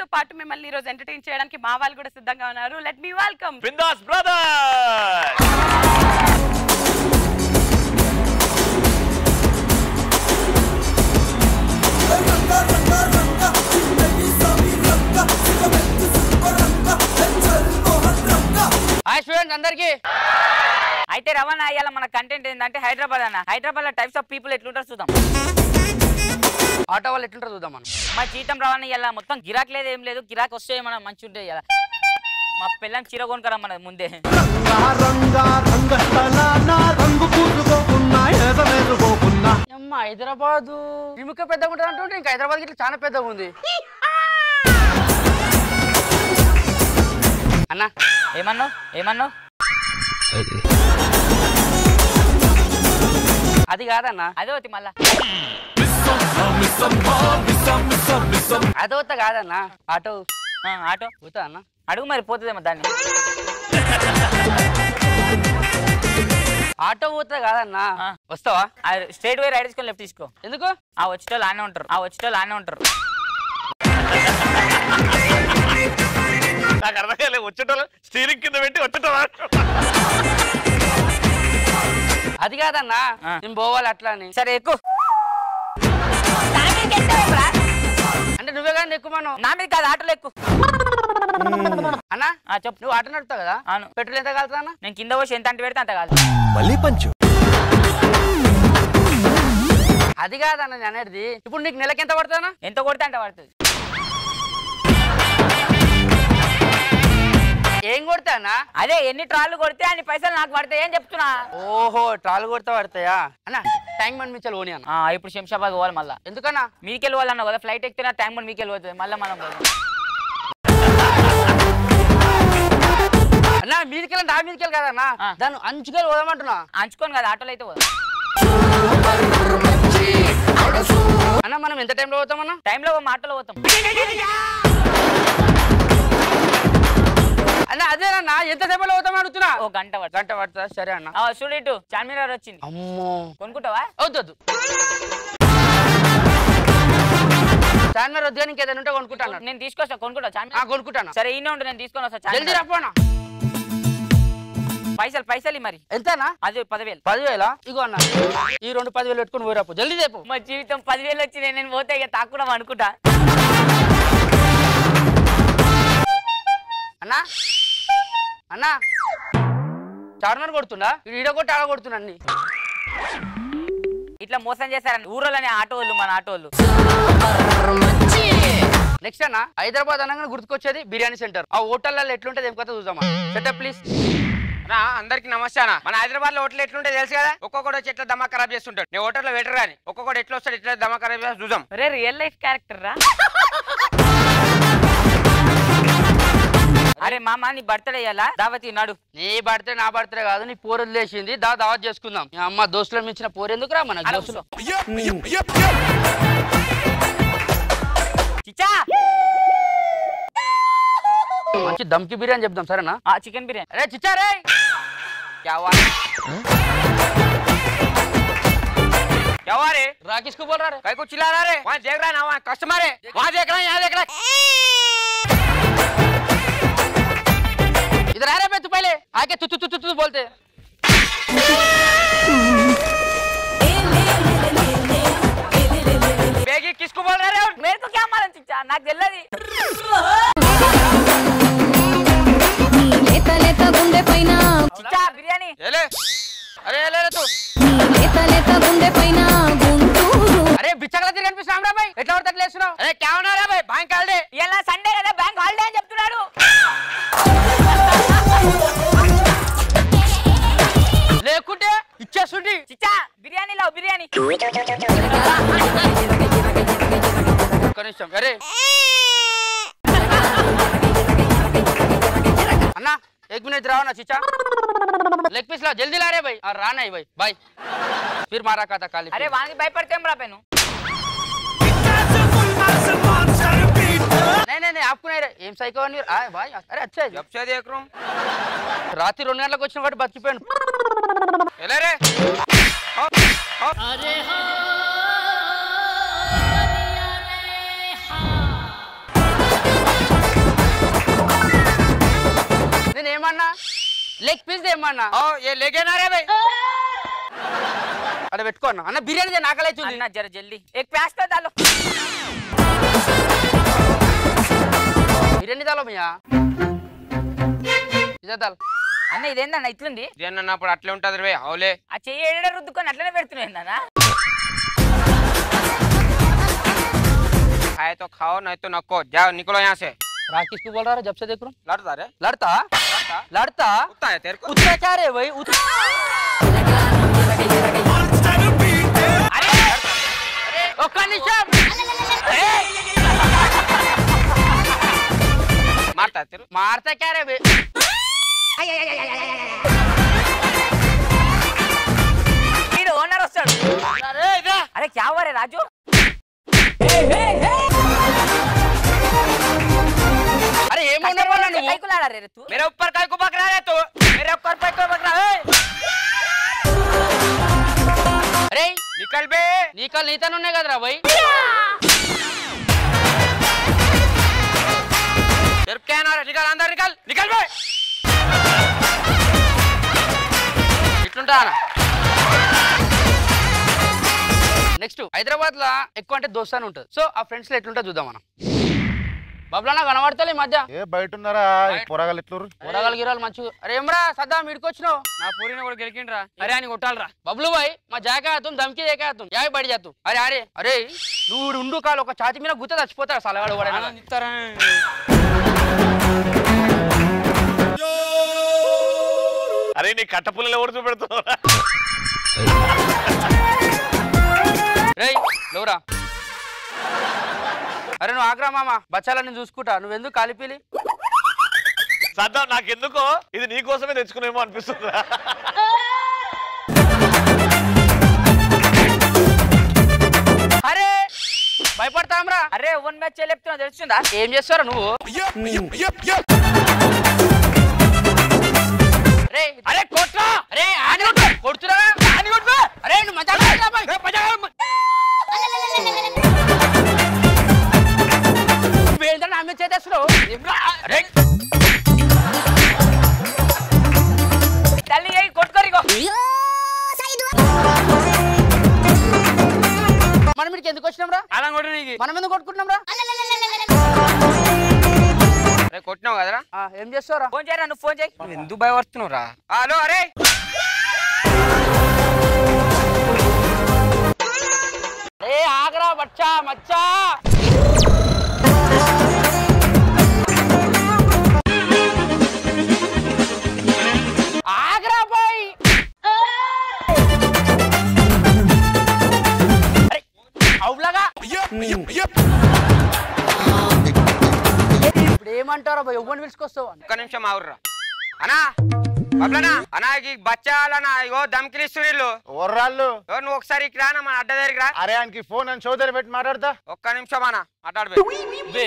వాళ్ళతో పాటు మిమ్మల్ని ఈ రోజు ఎంటర్టైన్ చేయడానికి మా వాళ్ళు కూడా సిద్ధంగా ఉన్నారు let me welcome Bindaas brother hi students అందరికి అయితే రవాణా అయ్యాల మన కంటెంట్ ఏంటంటే హైదరాబాద్ అన్న హైదరాబాద్ లో టైప్స్ ఆఫ్ పీపుల్ ఎట్లుంటారు చూద్దాం ఆటో వాళ్ళు ఎట్లుంటారు చూద్దాం మనం మా జీతం రవాణా ఇయ్యాల మొత్తం గిరాక్ లేదు ఏం లేదు గిరాక్ వస్తే మనం మంచి ఉంటే ఇయ్యాల మా పిల్లని చీర కొనుక్కరా మన ముందే అమ్మ హైదరాబాద్ విముఖ పెద్దగా ఉంటుంది అంటుంటే ఇంకా హైదరాబాద్ ఇట్లా చాలా పెద్దగా ఉంది అన్న ఏమన్నావు ఏమన్నావు అది కాదన్న అదే ఒకటి మళ్ళా అదవుతా కాదన్న ఆటో ఆ, ఆటో పోతా అన్న అడుగు మరి పోతుందేమో దాన్ని ఆటో పోతా కాదన్న ఆ. వస్తావా స్ట్రేట్ వే రైడ్ తీసుకొని లెఫ్ట్ తీసుకో ఎందుకు ఆ వచ్చేటోళ్ళు ఆనే ఉంటారు ఆ వచ్చేటోళ్ళు ఆనే ఉంటారు నాకు అర్థం కాలేదు వచ్చేటోళ్ళు స్టీరింగ్ కింద పెట్టి వచ్చేటోళ్ళు అది కాదన్న ఆ. నేను పోవాలి అట్లా అని సరే ఎక్కువ అంటే నువ్వే కానీ ఎక్కువ మనం నా మీద కాదు ఆటోలో ఎక్కువ అన్న ఆ, చెప్పు నువ్వు ఆటో నడుపుతావు కదా అవును పెట్రోల్ ఎంత కలుతా అన్న నేను కింద పోసి ఎంత అంటే పెడితే అంత కాదు అది కాదన్న నేను అనేది ఇప్పుడు నీకు నెలకి ఎంత పడుతుందన్న ఎంత కొడితే అంత పడుతుంది ఏం కొడతా అన్న అదే ఎన్ని ట్రాళ్ళు కొడితే అన్ని పైసలు నాకు పడతాయి అని చెప్తున్నా ఓహో ట్రాల్ కొడతా పడతాయా అన్న ట్యాంక్ బండ్ మించాలి ఓని అన్న ఆ, ఇప్పుడు శంషాబాద్ పోవాలి మళ్ళా ఎందుకన్నా మీకెళ్ళి పోవాలన్నా కదా ఫ్లైట్ ఎక్కితే ట్యాంక్ బండ్ మీకెళ్ళి పోతుంది మళ్ళీ మనం పోదాం. అన్న మీదికెళ్ళి నా మీదికెళ్ళి కదన్నా ఆ. దాన్ని అంచుకెళ్ళి పోదామంటున్నా అంచుకోను కదా ఆటోలో అయితే పోదాం అన్న మనం ఎంత టైంలో పోతామన్నా టైంలో ఆటోలో పోతాం అన్న అదేనన్నా ఎంత సేపట్లో పోతామని అడుగుతున్నా ఓ గంట పడుతుంది గంట పడుతుందా సరే అన్న ఆ, చూడు ఇటు చార్మినార్ వచ్చింది అమ్మో కొనుక్కుంటావా వద్దు చార్మినార్ వద్దు కానీ ఇంకేదైనా ఉంటే కొనుక్కుంటాను నేను తీసుకొస్తా కొనుక్కుంటా ఆ, చార్మినార్ కొనుక్కుంటాను సరే ఈయన ఉండు నేను తీసుకొని వస్తా జల్దీ చార్మినార్. రప్పోనా పైసలు పైసలు ఇయ్యి మరి ఎంతనా అది పదివేలు పదివేల ఇగో అన్న ఈ రెండు పదివేలు పెట్టుకుని పోరాపు జల్దీ రేపు మా జీవితం పదివేలు వచ్చినాయి నేను పోతే ఇక తాక్కున్నాం అనుకుంటా అన్నా అన్నా చార్మినార్ కొడుతుండా ఈడ ఈడ కొట్టి ఆడ కొడుతున్నా అన్ని ఇట్లా మోసం చేశారని ఊరోళ్ళని ఆటో వాళ్ళు మన ఆటో వాళ్ళు నెక్స్ట్ అన్న హైదరాబాద్ అనగానే గుర్తుకొచ్చేది బిర్యానీ సెంటర్ ఆ హోటల్లో ఎట్లుంటది ఏం కొత్త చూద్దామా సెటప్ ప్లీజ్ నా అందరికి నమస్తే అన్న మన హైదరాబాద్ లో హోటల్ ఎట్లుంటే తెలుసు కదా ఒక్కొక్కడు వచ్చి ఎట్లా దమా ఖరాబ్ చేస్తుంటాడు నేను హోటల్లో వెటర్ కానీ ఒక్కొక్కడు ఎట్లా వస్తాడు ఎట్లా దమా ఖరాబ్ చేస్తా చూద్దాం రే రియల్ లైఫ్ క్యారెక్టర్ రా అరే మామ నీ బర్త్డే అయ్యాలా దావతి నాడు నీ బర్త్డే నా బర్త్డే కాదు నీ పోరు వదిలేసింది దా దావత్ చేసుకుందాం మీ అమ్మ దోస్తులు మించిన పోరు ఎందుకురా మన అరే దోస్తులు చిచ్చా మంచి దమ్కి బిర్యానీ చెప్దాం సరేనా ఆ చికెన్ బిర్యానీ అరే చిచ్చా రే क्या हुआ क्या हुआ रे రా కిస్కు బోల్ రా రే कहीं को चिल्ला रहा रे वहाँ देख रहा है ना वहाँ कस्टमर है वहाँ देख रहा है यहाँ देख रहा है इधर आ रहे बे तू पहले आके तू तू तू तू तू बोलते बेगी किसको बोल रहे हो मेरे को क्या मालूम चिच्चा నాకు తెలియదు నీ లేత లేత గుండె పైన చిచ్చా బిర్యానీ ये ले अरे ये ले ले तू నీ లేత లేత గుండె పైన గుంటూరు అరే బిచ్చగల తిరిగి కనిపిస్తున్నాం రా భాయ్ ఎట్లా పడితే అట్లా వేస్తున్నావు अरे क्या होना रे भाई बैंक काल दे ఇలా సండే కదా బ్యాంక్ హాలిడే అని చెప్తున్నాడు లేకుంటే ఇచ్చేస్తుండి చిచ్చా బిర్యానీ లావు బిర్యానీ ఒక్క నిమిషం అరే అన్నా एक मिनट रहो ना चीचा लेग पीस ला जल्दी ला रे भाई और रहा नहीं भाई बाय फिर मारा का था काली అరే వానికి భయపడితే రా పెను नहीं नहीं नहीं आपको नहीं रे ఏం సైకో అని ఆ భాయ్ అరే అచ్చా ఇది. जब से देख रहा हूँ రాత్రి రెండు గంటలకు వచ్చిన కాబట్టి బతికిపోయాను ये ले रे हop, हop। ఏమన్నా లెగ్ పీస్ ఏమన్నా ఓ ఏ లేకేనా రే భయ్ అక్కడ పెట్టుకో అన్న అన్న బిర్యానీ నాకలైతుంది అన్న జర జల్దీ एक प्याज तो डालो బిర్యానీ దాలో భయ్యా ఇదే దాల్ అన్న ఇదేందన్న ఇట్లుంది జన్ అన్నప్పుడు అట్లే ఉంటది రే అవులే ఆ చెయ్యి ఏడ రుద్దుకొని అట్లనే పెడుతున్నాయి అన్న खाए तो खाओ नहीं तो नको जाओ निकलो यहाँ से राज किसको बोल रहा है जब से देख रहा हूँ लड़ता रे लड़ता लड़ता लड़ता कुत्ता है तेरे को उतना क्या रे भाई उत... ఒక్క నిమిషం मारता है तेरे मारता क्या रे भाई వీడు ఓనర్ వస్తాడు अरे इधर అరే క్యా हुआ रे రాజు अरे ఏమన్నా बोला నువ్వు కైకులాడా రే తూ मेरे ऊपर काय को पकड़ा रहे तू मेरे ऊपर काय को पकड़ा है अरे निकल बे నీకల్ నీతను ఉన్నాయి కదరా భాయ్ तेरे को क्या ना रे निकल अंदर निकल निकल बे ఇట్లుంటా నెక్స్ట్ హైదరాబాద్ లో ఎక్కువ అంటే దోస్తాను ఉంటుంది సో ఆ ఫ్రెండ్స్ లో ఎట్లుంటా చూద్దాం మనం బబ్లన్న కనబడతలే ఈ మధ్య ఏ బయట ఉన్నారా పొరగాలు ఎట్లూరు కూరగాయలు గిరాలు మంచిగా అరే ఏమరా సద్దాం ఇడికొచ్చినావు నా పూరిని కూడా గెలికిండ్రా అరే అని కొట్టాలరా బబ్లు భాయ్ మా జాకా తుమ్ దమ్కి దేకా తుమ్ యాభై బడి చేద్దాం అరే అరే అరే నువ్వు ఈడు ఉండు కాలు ఒక ఛాతి మీద గుత్త చచ్చిపోతాడు సలగాడు కూడా అరే నీ కట్టపుల్లలు ఎవరు చూపెడుతున్నావు రేయ్ లోరా అరే నువ్వు ఆగ్రా మామ బచ్చాలని చూసుకుంటా నువ్వెందుకు కాలిపీలి సద్దాం నాకెందుకో ఇది నీ కోసమే తెచ్చుకునేమో అనిపిస్తుందా అరే భయపడతాంరా అరే ఓన్ మ్యాచ్ చెప్తున్నా తెలుస్తుందా ఏం చేస్తారా నువ్వు రే అరే కొట్రా అరే ఆని కొట్టు కొడుతురా ఆని కొట్టు అరే నువ్వు మజా కొట్రా బాయ్ మజా వేంద్ర ఆమె చేసేస్తున్నావు అరే తల్లి అయ్యి కొట్టుకోరిగో మనం ఇక్కడికి ఎందుకు వచ్చినాం రా అలా కొట్టు నీకు మనం ఎందుకు కొట్టుకుంటున్నాం రా అరే కొట్టినావు కదరా ఆ, ఏం చేస్తావురా ఫోన్ చేయరా నువ్వు ఫోన్ చేయి నువ్వు ఎందుకు భయపడుతున్నావు రా హలో అరే ఏ ఆగరా బచ్చా మచ్చా ఆగరా బాయ్ అరే, అవులాగా ఇప్పుడు ఏమంటారా బాయ్ ఎవరిని పిలుచుకొస్తావు అని ఒక్క నిమిషం ఆవుర్రా అనా బబ్లనా అనా ఈ బచ్చాలనా ఇగో దమ్కిలిస్తారు వీళ్ళు వర్రాళ్ళు ఓ, నువ్వు ఒకసారి ఇక్కడ రానా మన అడ్డ దగ్గరికి రా అరే ఆయనకి ఫోన్ అని చౌదరి పెట్టి మాట్లాడతా ఒక్క నిమిషం అన్న మాట్లాడబే బే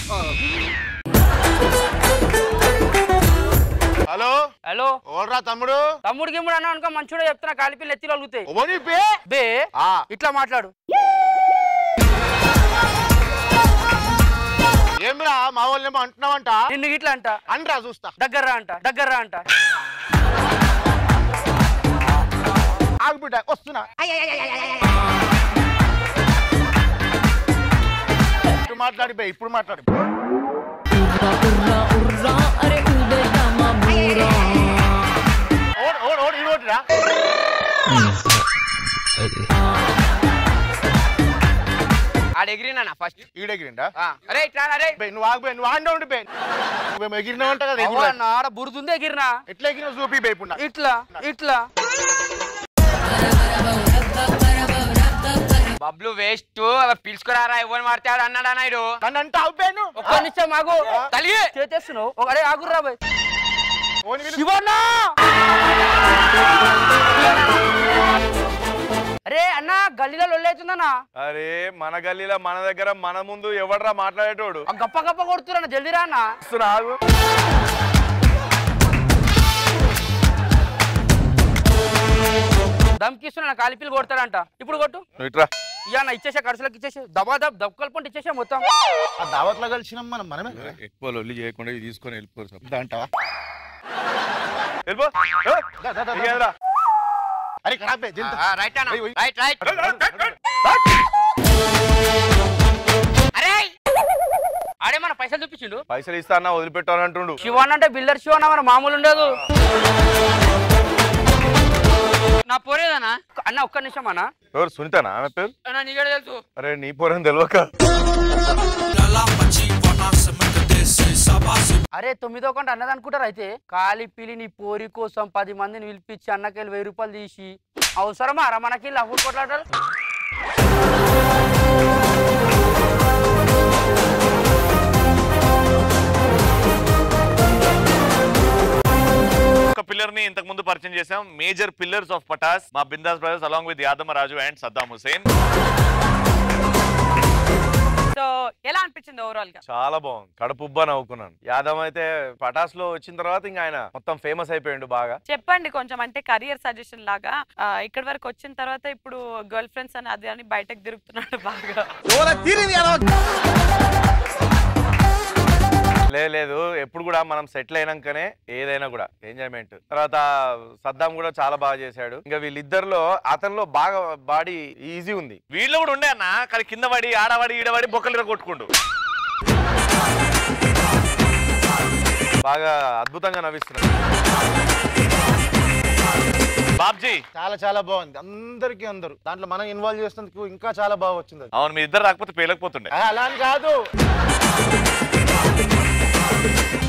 హలో హలో ఓల్రా తమ్ముడు తమ్ముడు గిమ్ముడు అన్నా అనుకో మంచిగా చెప్తున్నా కాలిపిల్లి ఎత్తిలో అలుగుతాయి ఓని పే బే ఆ, ఇట్లా మాట్లాడు ఏమిరా మా వాళ్ళేమో అంటున్నావంట నిన్ను ఇట్లా అంట అనరా చూస్తా దగ్గర్రా అంట దగ్గర్రా అంట ఆగు బిడ్డ వస్తున్నా ఇప్పుడు మాట్లాడి బే ఇప్పుడు మాట్లాడి ఉర్రా ఉర్రా అరే ఉదయమా బూరా ఓడ్ ఓడ్ ఓడ్ ఇడు ఓడిరా ఆడ ఎగిరినా ఫస్ట్ ఈడెగిరిండా అరే ఇట్లా రా, అరే బే నువ్వు ఆగు బే నువ్వు ఆండా ఉండి బే నువ్వేమో ఎగిరినావంట కదా ఎగురు. అవ్వ, నాడ బురుదుందే ఎగిరినా ఎట్లా ఎగిరినా చూపి బే ఇప్పుడు నాకు. ఇట్లా ఇట్లా బబ్లు వేస్ట్ పిలుచుకురారా ఎవరు మారుతాడు అన్నాడా నాయుడు నన్ను అంటే అవుపోయాను ఒక్క నిమిషం ఆగు తలిగి చేతేస్తున్నావు ఒక అరే ఆగుర్రా బాయ్ ఓని విను. శివన్నా అరే అన్న గల్లీలో లొల్లైతుందన్నా అరే మన గల్లీలో మన దగ్గర మన ముందు ఎవడరా మాట్లాడేటోడు ఆ గప్ప గప్ప కొడుతున్నా జల్దీ రా అన్న వస్తున్నా, ఆగు. దమ్కిస్తున్నా కాలిపిల్లి కొడతాడంట ఇప్పుడు కొట్టు నువ్వు ఇట్రా ఇయ్యా అన్న ఇచ్చేసా ఖర్చులకు ఇచ్చేసా దబా దబ్ దబ్బకల్ పంట ఇచ్చేసా మొత్తం ఆ దావత్లో కలిసినాం మనం మనమే ఎక్కువ లొల్లి చేయకుండా ఇది తీసుకొని వెళ్ళిపోరు సార్ ఇదా అంటావా వెళ్ళిపో ఏ? దా, దా, దా, దా. ఇంకేందిరా? అరే ఖరాబ్ है जिंदा రైట్ అన్న ఏయ్, ఓయ్. రైట్ రైట్ అరే ఆడే మన పైసలు చూపించిండు పైసలు ఇస్తా అన్న వదిలిపెట్టాను అంటుండు శివన్ అంటే బిల్డర్ శివన్ మన మామూలు ఉండదు నా పోరేదనా అన్న ఒక్క నిమిషం అన్న ఎవరు సునీతనా ఆమె పేరు అన్న నీగడ తెలుసు అరే నీ పోరని తెలియక అరే తొమ్మిదో కంట అన్నది అనుకుంటారు అయితే కాలి పిలి నీ పోరి కోసం పది మందిని పిలిపించి అన్నకెళ్ళి వెయ్యి రూపాయలు తీసి అవసరమా రా మనకి లవ్వు కొట్లాడాలి ఒక పిల్లర్ ని ఇంతకు ముందు పరిచయం చేసాం మేజర్ పిల్లర్స్ ఆఫ్ పటాస్ మా Bindaas brothers along with Yadamma Raju and Saddam Hussain so ఎలా అనిపించింది ఓవరాల్ గా చాలా బాగుంది కడుపుబ్బా నవ్వుకున్నాను యాదవ్ అయితే పటాస్ లో వచ్చిన తర్వాత ఇంకా ఆయన మొత్తం ఫేమస్ అయిపోయిండు బాగా చెప్పండి కొంచెం అంటే కెరియర్ సజెషన్ లాగా ఆ, ఇక్కడి వరకు వచ్చిన తర్వాత ఇప్పుడు గర్ల్ ఫ్రెండ్స్ అని అది అని బయటకు తిరుగుతున్నాడు బాగా లే లేదు ఎప్పుడు కూడా మనం సెటిల్ అయినాకనే ఏదైనా కూడా ఎంజాయ్మెంట్ తర్వాత సద్దాం కూడా చాలా బాగా చేశాడు ఇంకా వీళ్ళిద్దరిలో అతనిలో బాగా బాడీ ఈజీ ఉంది వీళ్ళు కూడా ఉండే అన్న కానీ కింద పడి ఆడవాడి ఈడవాడి బొక్కలు కొట్టుకుంటూ బాగా అద్భుతంగా నవ్విస్తున్నాడు బాబ్జీ చాలా చాలా బాగుంది అందరికి అందరు దాంట్లో మనం ఇన్వాల్వ్ చేసినందుకు ఇంకా చాలా బాగా వచ్చింది అది. అవును మీ ఇద్దరు రాకపోతే పేలకపోతుండే ఆ, అలా అని కాదు